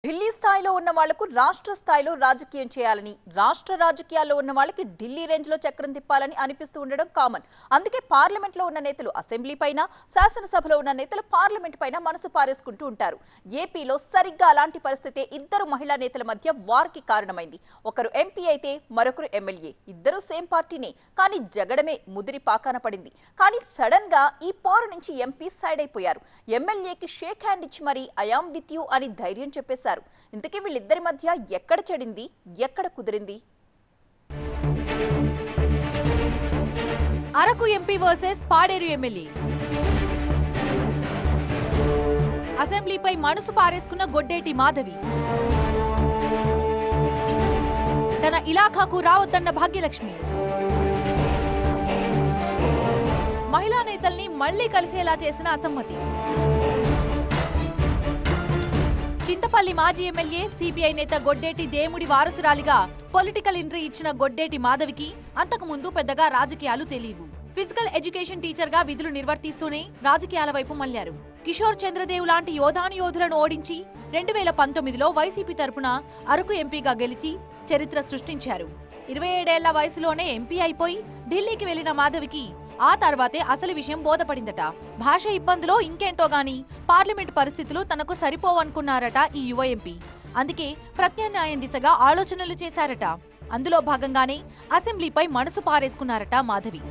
ఢిల్లీ స్థాయిలో ఉన్న వాళ్లకు రాష్ట్ర స్థాయిలో రాజకీయం చేయాలని రాష్ట్ర రాజకీయాల్లో ఉన్న వాళ్ళకి ఢిల్లీ రేంజ్ లో చక్రం తిప్పాలని అనిపిస్తూ ఉండడం కామన్ అందుకే పార్లమెంట్ లో ఉన్న నేతలు అసెంబ్లీ పైన శాసనసభలో ఉన్న నేతలు పార్లమెంట్ పైన మనసు పారేసుకుంటూ ఉంటారు ఏపీలో సరిగ్గా అలాంటి పరిస్థితే ఇద్దరు మహిళా నేతల మధ్య వార్కి కారణమైంది ఒకరు ఎంపీ అయితే మరొకరు ఎమ్మెల్యే ఇద్దరు సేమ్ పార్టీనే కానీ జగడమే ముదిరి పాకాన పడింది కానీ సడన్ గా ఈ పోరు నుంచి ఎంపీ సైడ్ అయిపోయారు ఎమ్మెల్యేకి షేక్ హ్యాండ్ ఇచ్చి మరీ ఐఆమ్ విత్ యూ అని ధైర్యం చెప్పేశారు ఇంతకీ వీళ్ళిద్దరి మధ్య ఎక్కడ చెడింది ఎక్కడ కుదిరింది Araku MP versus Paderu MLA అసెంబ్లీపై మనసు పారేసుకున్న గొడ్డేటి మాధవి తన ఇలాఖాకు రావద్దన్న భాగ్యలక్ష్మి మహిళా నేతల్ని మళ్లీ కలిసేలా చేసిన అసమ్మతి చింతపల్లి మాజీ ఎమ్మెల్యే సిపిఐ నేత గొడ్డేటి దేముడి వారసురాలిగా పొలిటికల్ ఎంట్రీ ఇచ్చిన గొడ్డేటి మాధవికి అంతకు ముందు పెద్దగా రాజకీయాలు తెలియవు ఫిజికల్ ఎడ్యుకేషన్ టీచర్ గా విధులు నిర్వర్తిస్తూనే రాజకీయాల వైపు మళ్లారు కిషోర్ చంద్రదేవ్ లాంటి యోధాను యోధులను ఓడించి రెండు వేల పంతొమ్మిదిలో వైసీపీ తరపున అరకు ఎంపీగా గెలిచి చరిత్ర సృష్టించారు ఇరవై ఏడేళ్ల వయసులోనే ఎంపీ అయిపోయి ఢిల్లీకి వెళ్లిన మాధవికి ఆ తర్వాతే అసలు విషయం బోధపడిందట భాష ఇబ్బందులో ఇంకేంటో గాని పార్లమెంట్ పరిస్థితులు తనకు సరిపోవనుకున్నారట ఈ యువ ఎంపీ అందుకే ప్రత్యామ్నాయం దిశగా ఆలోచనలు చేశారట అందులో భాగంగానే అసెంబ్లీపై మనసు పారేసుకున్నారట మాధవి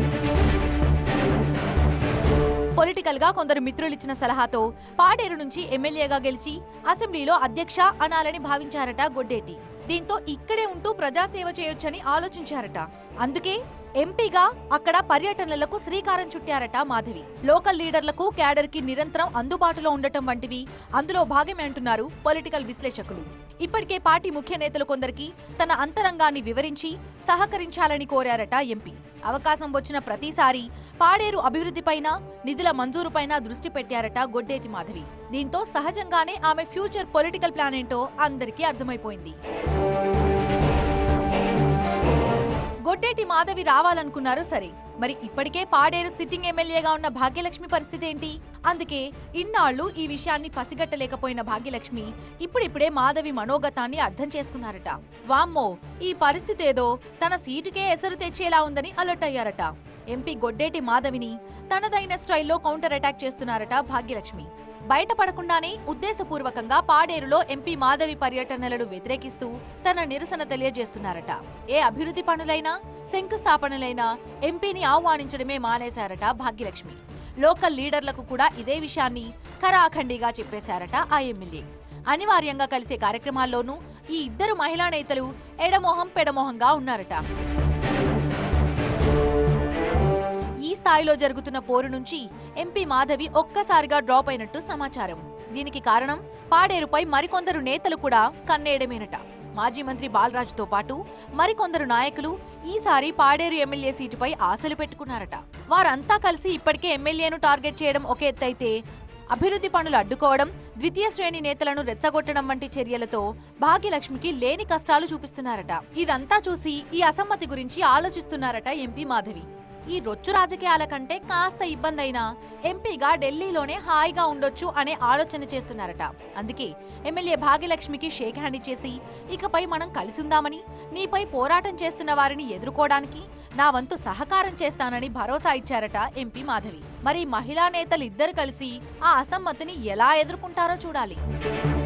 పొలిటికల్ గా కొందరు మిత్రులిచ్చిన సలహాతో పాడేరు నుంచి ఎమ్మెల్యేగా గెలిచి అసెంబ్లీలో అధ్యక్ష అనాలని భావించారట గొడ్డేటి దీంతో ఇక్కడే ఉంటూ ప్రజాసేవ చేయొచ్చని ఆలోచించారట అందుకే ఎంపీగా అక్కడ పర్యటనలకు శ్రీకారం చుట్టారట మాధవి లోకల్ లీడర్లకు క్యాడర్ కి నిరంతరం అందుబాటులో ఉండటం వంటివి అందులో భాగమే అంటున్నారు పొలిటికల్ విశ్లేషకులు ఇప్పటికే పార్టీ ముఖ్య నేతలు కొందరికి తన అంతరంగాన్ని వివరించి సహకరించాలని కోరారట ఎంపీ అవకాశం వచ్చిన ప్రతిసారి పాడేరు అభివృద్ధిపైన నిధుల మంజూరుపైన దృష్టి పెట్టారట గొడ్డేటి మాధవి దీంతో సహజంగానే ఆమె ఫ్యూచర్ పొలిటికల్ ప్లాన్ ఏంటో అందరికీ అర్థమైపోయింది గొడ్డేటి మాధవి రావాలనుకున్నారు సరే మరి ఇప్పటికే పాడేరు సిట్టింగ్ ఎమ్మెల్యేగా ఉన్న భాగ్యలక్ష్మి పరిస్థితి ఏంటి అందుకే ఇన్నాళ్లు ఈ విషయాన్ని పసిగట్టలేకపోయిన భాగ్యలక్ష్మి ఇప్పుడిప్పుడే మాధవి మనోగతాన్ని అర్థం చేసుకున్నారట వామ్మో ఈ పరిస్థితి ఏదో తన సీటుకే ఎసరు తెచ్చేలా ఉందని అలర్ట్ అయ్యారట ఎంపీ గొడ్డేటి మాధవిని తనదైన స్టైల్లో కౌంటర్ అటాక్ చేస్తున్నారట భాగ్యలక్ష్మి బయటపడకుండానే ఉద్దేశపూర్వకంగా పాడేరులో ఎంపీ మాధవి పర్యటనలను వ్యతిరేకిస్తూ తన నిరసన తెలియజేస్తున్నారట ఏ అభివృద్ధి పనులైనా శంకుస్థాపనలైనా ఎంపీని ఆహ్వానించడమే మానేశారట భాగ్యలక్ష్మి లోకల్ లీడర్లకు కూడా ఇదే విషయాన్ని ఖరాఖండిగా చెప్పేశారట ఆ ఎమ్మెల్యే అనివార్యంగా కలిసే కార్యక్రమాల్లోనూ ఈ ఇద్దరు మహిళా నేతలు ఎడమొహం పెడమొహంగా ఉన్నారట ఈ స్థాయిలో జరుగుతున్న పోరు నుంచి ఎంపీ మాధవి ఒక్కసారిగా డ్రాప్ అయినట్టు సమాచారం దీనికి కారణం పాడేరుపై మరికొందరు నేతలు కూడా కన్నేయడమేనట మాజీ మంత్రి బాలరాజుతో పాటు మరికొందరు నాయకులు ఈసారి పాడేరు ఎమ్మెల్యే సీటుపై ఆశలు పెట్టుకున్నారట వారంతా కలిసి ఇప్పటికే ఎమ్మెల్యేను టార్గెట్ చేయడం ఒక ఎత్తైతే అభివృద్ధి పనులు అడ్డుకోవడం ద్వితీయ శ్రేణి నేతలను రెచ్చగొట్టడం వంటి చర్యలతో భాగ్యలక్ష్మికి లేని కష్టాలు చూపిస్తున్నారట ఇదంతా చూసి ఈ అసమ్మతి గురించి ఆలోచిస్తున్నారట ఎంపీ మాధవి ఈ రొచ్చు రాజకీయాల కంటే కాస్త ఇబ్బంది అయినా ఎంపీగా ఢిల్లీలోనే హాయిగా ఉండొచ్చు అనే ఆలోచన చేస్తున్నారట అందుకే ఎమ్మెల్యే భాగ్యలక్ష్మికి షేక్ హ్యాండ్ ఇచ్చేసి ఇకపై మనం కలిసుందామని నీపై పోరాటం చేస్తున్న వారిని ఎదుర్కోవడానికి నా వంతు సహకారం చేస్తానని భరోసా ఇచ్చారట ఎంపీ మాధవి మరి మహిళా నేతలు ఇద్దరు కలిసి ఆ అసమ్మతిని ఎలా ఎదుర్కొంటారో చూడాలి